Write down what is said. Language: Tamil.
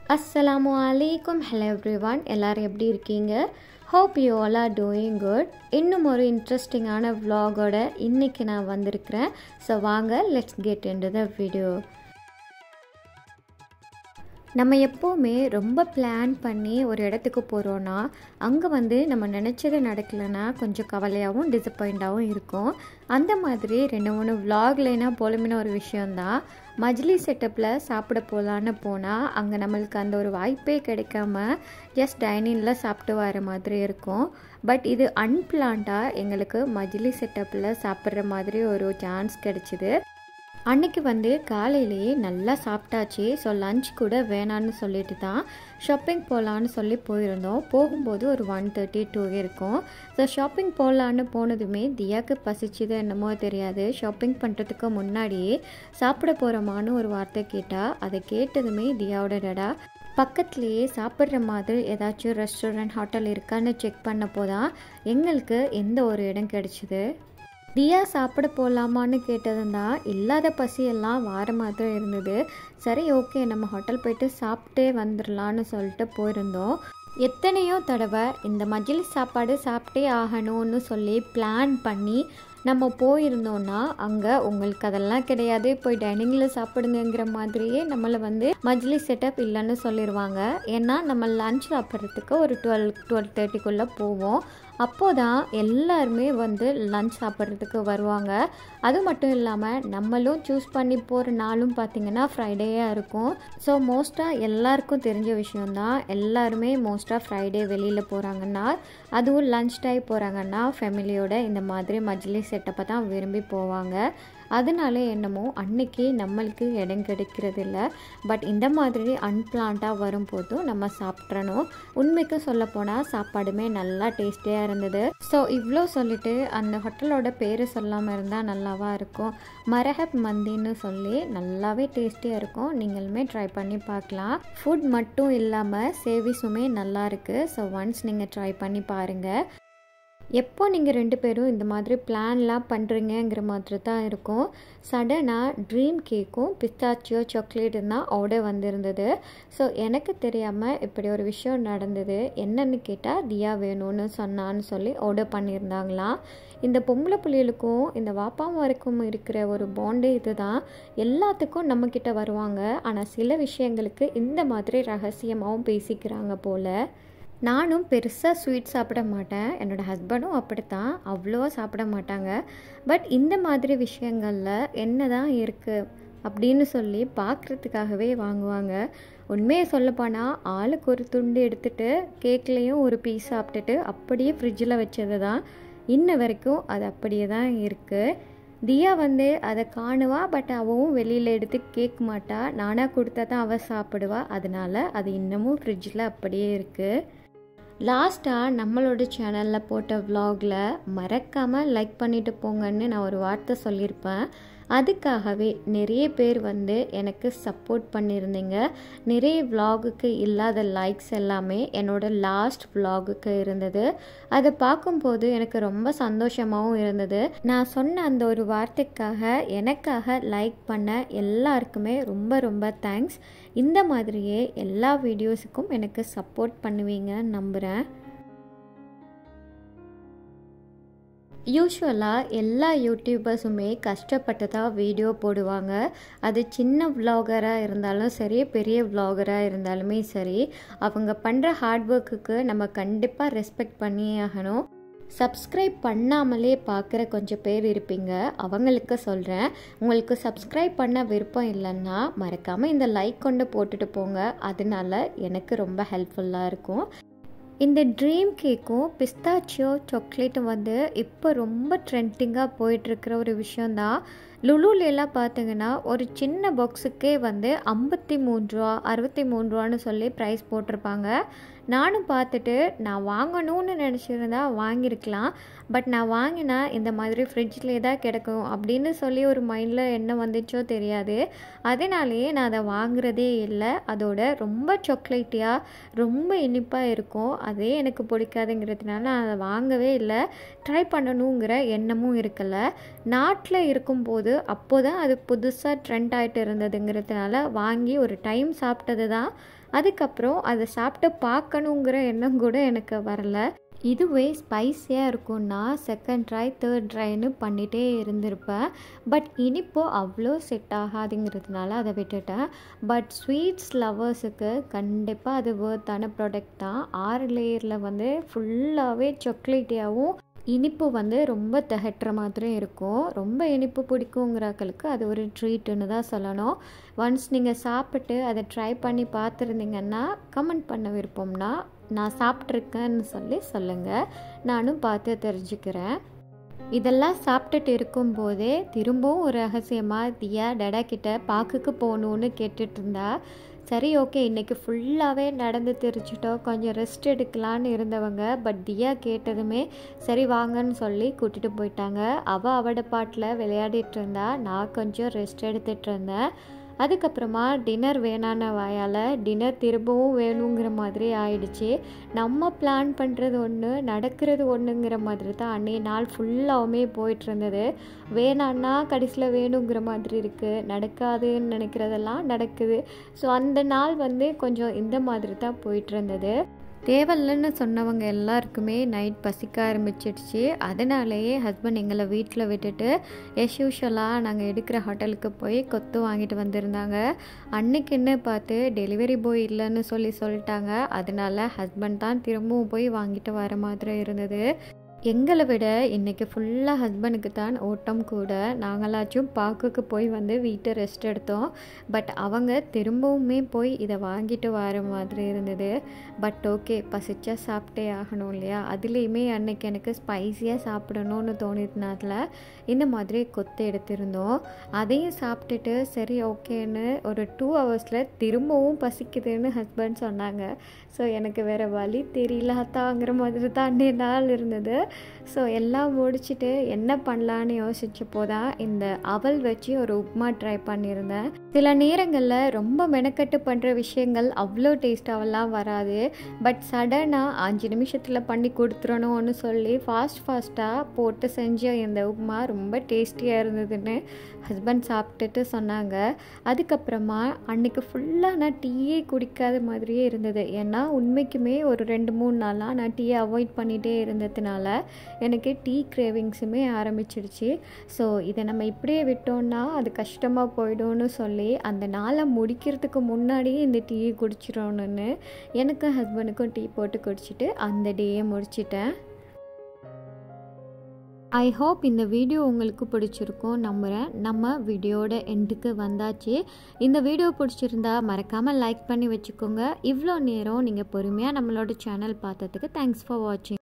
அஸ்ஸலாமு அலைக்கும் ஹலோ எவ்ரிவான் எல்லாரும் எப்படி இருக்கீங்க hope you all are doing good இன்னும் ஒரு இன்ட்ரெஸ்டிங்கான vlog-ஓட இன்னைக்கு நான் வந்திருக்கிறேன் ஸோ வாங்க let's get into the video நம்ம எப்போவுமே ரொம்ப பிளான் பண்ணி ஒரு இடத்துக்கு போகிறோன்னா அங்கே வந்து நம்ம நினச்சது நடக்கலைன்னா கொஞ்சம் கவலையாகவும் டிசப்பாயிண்டாகவும் இருக்கும் அந்த மாதிரி ரெண்டு மூணு விலாக்லைனா போலுமின ஒரு விஷயந்தான் மஜ்லி செட்டப்பில் சாப்பிட போகலான்னு போனால் அங்கே நம்மளுக்கு அந்த ஒரு வாய்ப்பே கிடைக்காம ஜஸ்ட் டைனிங்கில் சாப்பிட்டு வர மாதிரி இருக்கும் பட் இது அன்பிளான்டாக எங்களுக்கு மஜ்லி செட்டப்பில் சாப்பிட்ற மாதிரி ஒரு சான்ஸ் கிடைச்சிது அன்னைக்கு வந்து காலையிலேயே நல்லா சாப்பிட்டாச்சு ஸோ லஞ்ச் கூட வேணான்னு சொல்லிட்டு தான் ஷாப்பிங் போகலான்னு சொல்லி போயிருந்தோம் போகும்போது ஒரு ஒன் தேர்ட்டி டூ இருக்கும் ஸோ ஷாப்பிங் போகலான்னு போனதுமே தியாக்கு பசிச்சுது என்னமோ தெரியாது ஷாப்பிங் பண்ணுறதுக்கு முன்னாடியே சாப்பிட போகிறோமான்னு ஒரு வார்த்தை கேட்டால் அதை கேட்டதுமே தியாவோட டடா பக்கத்துலேயே சாப்பிட்ற மாதிரி ஏதாச்சும் ரெஸ்டாரண்ட் ஹோட்டல் இருக்கான்னு செக் பண்ணப்போ தான் எங்களுக்கு எந்த ஒரு இடம் கிடச்சிது தியா சாப்பிட போகலாமான்னு கேட்டதும் தான் இல்லாத பசியெல்லாம் வார மாதிரி இருந்தது சரி ஓகே நம்ம ஹோட்டல் போயிட்டு சாப்பிட்டே வந்துடலான்னு சொல்லிட்டு போயிருந்தோம் எத்தனையோ தடவை இந்த மஜிலி சாப்பாடு சாப்பிட்டே ஆகணும்னு சொல்லி பிளான் பண்ணி நம்ம போயிருந்தோம்னா அங்கே உங்களுக்கு அதெல்லாம் கிடையாது போய் டைனிங்கில் சாப்பிடுங்கிற மாதிரியே நம்மளை வந்து மஜ்லி செட்டப் இல்லைன்னு சொல்லிடுவாங்க ஏன்னா நம்ம லஞ்ச் சாப்பிட்றதுக்கு ஒரு டுவெல் டுவெல் தேர்ட்டிக்குள்ளே போவோம் அப்போதான் எல்லாருமே வந்து லஞ்ச் சாப்பிட்றதுக்கு வருவாங்க அது மட்டும் இல்லாமல் நம்மளும் சூஸ் பண்ணி போகிற நாளும் பார்த்திங்கன்னா ஃப்ரைடேயாக இருக்கும் ஸோ மோஸ்ட்டாக எல்லாருக்கும் தெரிஞ்ச விஷயந்தான் எல்லாருமே மோஸ்ட்டாக ஃப்ரைடே வெளியில் போகிறாங்கன்னா அதுவும் லஞ்ச் டைம் போகிறாங்கன்னா ஃபேமிலியோட இந்த மாதிரி மஜ்லி செட்டப்பை தான் விரும்பி போவாங்க அதனால என்னமோ அன்னைக்கு நம்மளுக்கு இடம் கிடைக்கிறது இல்லை பட் இந்த மாதிரி அன்பிளான்டாக வரும்போதும் நம்ம சாப்பிட்றணும் உண்மைக்கு சொல்ல போனால் சாப்பாடுமே நல்லா டேஸ்டியாக இருந்தது ஸோ இவ்வளோ சொல்லிட்டு அந்த ஹோட்டலோட பேர் சொல்லாமல் இருந்தால் நல்லாவா இருக்கும் மரஹப் மந்தின்னு சொல்லி நல்லாவே டேஸ்டியாக இருக்கும் நீங்களுமே ட்ரை பண்ணி பார்க்கலாம் ஃபுட் மட்டும் இல்லாமல் சேவிஸுமே நல்லா இருக்குது ஸோ ஒன்ஸ் நீங்கள் ட்ரை பண்ணி பாருங்கள் எப்போ நீங்கள் ரெண்டு பேரும் இந்த மாதிரி பிளான்லாம் பண்ணுறீங்கங்கிற மாதிரி தான் இருக்கும் சடனாக ட்ரீம் கேக்கும் பிஸ்தாச்சியோ சாக்லேட்டும் தான் ஆர்டர் வந்திருந்தது ஸோ எனக்கு தெரியாமல் இப்படி ஒரு விஷயம் நடந்தது என்னன்னு கேட்டால் தியா வேணும்னு சொன்னான்னு சொல்லி ஆர்டர் பண்ணியிருந்தாங்களாம் இந்த பொம்பளை பிள்ளைகளுக்கும் இந்த வாப்பாவும் வரைக்கும் இருக்கிற ஒரு பாண்டு இதுதான் எல்லாத்துக்கும் நம்மக்கிட்ட வருவாங்க ஆனால் சில விஷயங்களுக்கு இந்த மாதிரி ரகசியமாகவும் பேசிக்கிறாங்க போல் நானும் பெருசாக ஸ்வீட் சாப்பிட மாட்டேன் என்னோடய ஹஸ்பண்டும் அப்படித்தான் அவ்வளோவா சாப்பிட மாட்டாங்க பட் இந்த மாதிரி விஷயங்களில் என்ன தான் இருக்குது அப்படின்னு சொல்லி பார்க்குறதுக்காகவே வாங்குவாங்க உண்மையை சொல்லப்போனால் ஆளுக்கு ஒரு துண்டு எடுத்துகிட்டு கேக்லேயும் ஒரு பீஸ் சாப்பிட்டுட்டு அப்படியே ஃப்ரிட்ஜில் வச்சது தான் இன்ன வரைக்கும் அது அப்படியே தான் இருக்குது தியா வந்து அதை காணுவா பட் அவவும் வெளியில் எடுத்து கேட்க மாட்டா நானாக கொடுத்தா தான் அவள் சாப்பிடுவா அதனால் அது இன்னமும் ஃப்ரிட்ஜில் அப்படியே இருக்குது லாஸ்ட்டாக நம்மளோட சேனலில் போட்ட விலாகில் மறக்காமல் லைக் பண்ணிட்டு போங்கன்னு நான் ஒரு வார்த்தை சொல்லியிருப்பேன் அதுக்காகவே நிறைய பேர் வந்து எனக்கு சப்போர்ட் பண்ணியிருந்தீங்க நிறைய விலாகுக்கு இல்லாத லைக்ஸ் எல்லாமே என்னோட லாஸ்ட் விலாகுக்கு இருந்தது அதை பார்க்கும்போது எனக்கு ரொம்ப சந்தோஷமாகவும் இருந்தது நான் சொன்ன அந்த ஒரு வார்த்தைக்காக எனக்காக லைக் பண்ண எல்லாருக்குமே ரொம்ப ரொம்ப தேங்க்ஸ் இந்த மாதிரியே எல்லா வீடியோஸுக்கும் எனக்கு சப்போர்ட் பண்ணுவீங்கன்னு நம்புகிறேன் யூஸ்வலாக எல்லா யூடியூபர்ஸுமே கஷ்டப்பட்டு தான் வீடியோ போடுவாங்க அது சின்ன விலாகராக இருந்தாலும் சரி பெரிய விலாகராக இருந்தாலுமே சரி அவங்க பண்ணுற ஹார்ட் ஒர்க்குக்கு நம்ம கண்டிப்பாக ரெஸ்பெக்ட் பண்ணியே ஆகணும் சப்ஸ்கிரைப் பண்ணாமலே பார்க்குற கொஞ்சம் பேர் இருப்பீங்க அவங்களுக்கு சொல்கிறேன் உங்களுக்கு சப்ஸ்கிரைப் பண்ண விருப்பம் இல்லைன்னா மறக்காமல் இந்த லைக் கொண்டு போட்டுட்டு போங்க அதனால எனக்கு ரொம்ப ஹெல்ப்ஃபுல்லாக இருக்கும் இந்த ட்ரீம் கேக்கும் பிஸ்தாச்சியோ சாக்லேட்டும் வந்து இப்போ ரொம்ப ட்ரெண்டிங்காக போயிட்டுருக்கிற ஒரு விஷயந்தான் லுலுலெலாம் பார்த்தீங்கன்னா ஒரு சின்ன பாக்ஸுக்கே வந்து ஐம்பத்தி மூணு ரூபா அறுபத்தி மூணு ரூபான்னு சொல்லி ப்ரைஸ் போட்டிருப்பாங்க நானும் பார்த்துட்டு நான் வாங்கணும்னு நினச்சிருந்தா வாங்கியிருக்கலாம் பட் நான் வாங்கினா இந்த மாதிரி ஃப்ரிட்ஜ்லேயே தான் கிடக்கும் அப்படின்னு சொல்லி ஒரு மைண்டில் என்ன வந்துச்சோ தெரியாது அதனாலேயே நான் அதை வாங்குறதே இல்லை அதோட ரொம்ப சாக்லேட்டியாக ரொம்ப இனிப்பாக இருக்கும் அதே எனக்கு பிடிக்காதுங்கிறதுனால நான் அதை வாங்கவே இல்லை ட்ரை பண்ணணுங்கிற எண்ணமும் இருக்கல நாட்டில் இருக்கும்போது அப்போ தான் அது புதுசாக ட்ரெண்ட் ஆகிட்டு இருந்ததுங்கிறதுனால வாங்கி ஒரு டைம் சாப்பிட்டது தான் அதுக்கப்புறம் அதை சாப்பிட்டு பார்க்கணுங்கிற எண்ணம் கூட எனக்கு வரல இதுவே ஸ்பைஸியாக இருக்கும்னா செகண்ட் ட்ரை தேர்ட் ட்ரைன்னு பண்ணிகிட்டே இருந்திருப்பேன் பட் இனிப்போ அவ்வளோ செட் ஆகாதுங்கிறதுனால அதை விட்டுட்டேன் பட் ஸ்வீட்ஸ் லவர்ஸுக்கு கண்டிப்பாக அது வேர்த்தான ப்ராடக்ட் தான் ஆறு லேயரில் வந்து ஃபுல்லாகவே சாக்லேட்டியாகவும் இனிப்பு வந்து ரொம்ப திகட்டுற மாதிரி இருக்கும் ரொம்ப இனிப்பு பிடிக்குங்கிறக்களுக்கு அது ஒரு ட்ரீட்டுன்னு தான் சொல்லணும் ஒன்ஸ் நீங்கள் சாப்பிட்டு அதை ட்ரை பண்ணி பார்த்துருந்தீங்கன்னா கமெண்ட் பண்ண விருப்பம்னா நான் சாப்பிட்ருக்கேன்னு சொல்லி சொல்லுங்கள் நானும் பார்த்து தெரிஞ்சுக்கிறேன் இதெல்லாம் சாப்பிட்டுட்டு இருக்கும்போதே திரும்பவும் ஒரு ரகசியமாக தியா டடா கிட்ட பாக்குக்கு போகணுன்னு கேட்டுட்டு இருந்தா சரி ஓகே இன்றைக்கி ஃபுல்லாகவே நடந்து தெரிச்சிட்டோம் கொஞ்சம் ரெஸ்ட் எடுக்கலான்னு இருந்தவங்க பட் தியா கேட்டதுமே சரி வாங்கன்னு சொல்லி கூட்டிகிட்டு போயிட்டாங்க அவள் அவட பாட்டில் விளையாடிட்டு இருந்தா நான் கொஞ்சம் ரெஸ்ட் எடுத்துகிட்டு இருந்தேன் அதுக்கப்புறமா டின்னர் வேணான வாயால் டின்னர் திரும்பவும் வேணுங்கிற மாதிரி ஆயிடுச்சு நம்ம பிளான் பண்ணுறது ஒன்று நடக்கிறது ஒன்றுங்கிற மாதிரி தான் அன்றைய நாள் ஃபுல்லாகவுமே போயிட்டு இருந்தது வேணான்னா கடைசியில் வேணுங்கிற மாதிரி இருக்குது நடக்காதுன்னு நினைக்கிறதெல்லாம் நடக்குது ஸோ அந்த நாள் வந்து கொஞ்சம் இந்த மாதிரி தான் போயிட்டு இருந்தது தேவையில்லைன்னு சொன்னவங்க எல்லாருக்குமே நைட் பசிக்க ஆரம்பிச்சிடுச்சு அதனாலேயே ஹஸ்பண்ட் எங்களை வீட்டில் விட்டுட்டு எஸ் யூஷுவலாக நாங்கள் எடுக்கிற ஹோட்டலுக்கு போய் கொத்து வாங்கிட்டு வந்திருந்தாங்க அன்னைக்குன்னு பார்த்து டெலிவரி பாய் இல்லைன்னு சொல்லி சொல்லிட்டாங்க அதனால ஹஸ்பண்ட் தான் திரும்பவும் போய் வாங்கிட்டு வர மாதிரி இருந்தது எங்களை விட இன்றைக்கி ஃபுல்லாக ஹஸ்பண்டுக்கு தான் ஓட்டம் கூட நாங்களாச்சும் பார்க்குக்கு போய் வந்து வீட்டை ரெஸ்ட் எடுத்தோம் பட் அவங்க திரும்பவுமே போய் இதை வாங்கிட்டு வர மாதிரி இருந்தது பட் ஓகே பசிச்சா சாப்பிட்டே ஆகணும் இல்லையா அதுலேயுமே அன்னைக்கு எனக்கு ஸ்பைஸியாக சாப்பிடணும்னு தோணிதுனால இந்த மாதிரி கொத்து எடுத்திருந்தோம் அதையும் சாப்பிட்டுட்டு சரி ஓகேன்னு ஒரு டூ ஹவர்ஸில் திரும்பவும் பசிக்குதுன்னு ஹஸ்பண்ட் சொன்னாங்க ஸோ எனக்கு வேறு வழி தெரியலாத்தாங்கிற மாதிரி தான் அன்றைய நாள் இருந்தது ஸோ எல்லாம் முடிச்சுட்டு என்ன பண்ணலான்னு யோசிச்சப்போ தான் இந்த அவல் வச்சு ஒரு உப்மா ட்ரை பண்ணியிருந்தேன் சில நேரங்களில் ரொம்ப மெனக்கட்டு பண்ணுற விஷயங்கள் அவ்வளோ டேஸ்ட்டாகலாம் வராது பட் சடனாக அஞ்சு நிமிஷத்தில் பண்ணி கொடுத்துடணும்னு சொல்லி ஃபாஸ்ட் ஃபாஸ்ட்டாக போட்டு செஞ்ச இந்த உப்மா ரொம்ப டேஸ்டியாக இருந்ததுன்னு ஹஸ்பண்ட் சாப்பிட்டுட்டு சொன்னாங்க அதுக்கப்புறமா அன்றைக்கி ஃபுல்லாக நான் டீயே குடிக்காத மாதிரியே இருந்தது ஏன்னா உண்மைக்குமே ஒரு ரெண்டு மூணு நாளாக நான் டீயை அவாய்ட் பண்ணிகிட்டே இருந்ததுனால எனக்கு டீ கிரேவிங்ஸுமே ஆரம்பிச்சிடுச்சு ஸோ இதை நம்ம இப்படியே விட்டோம்னா அது கஷ்டமாக போயிடும்னு சொல்லி அந்த நாளை முடிக்கிறதுக்கு முன்னாடியே இந்த டீயை குடிச்சிடணுன்னு எனக்கும் ஹஸ்பண்டுக்கும் டீ போட்டு குடிச்சிட்டு அந்த டேயை முடிச்சிட்டேன் ஐ ஹோப் இந்த வீடியோ உங்களுக்கு பிடிச்சிருக்கும் நம்புகிறேன் நம்ம வீடியோட எண்டுக்கு வந்தாச்சு இந்த வீடியோ பிடிச்சிருந்தா மறக்காமல் லைக் பண்ணி வச்சுக்கோங்க இவ்வளோ நேரம் நீங்கள் பொறுமையாக நம்மளோட சேனல் பார்த்ததுக்கு தேங்க்ஸ் ஃபார் வாட்சிங்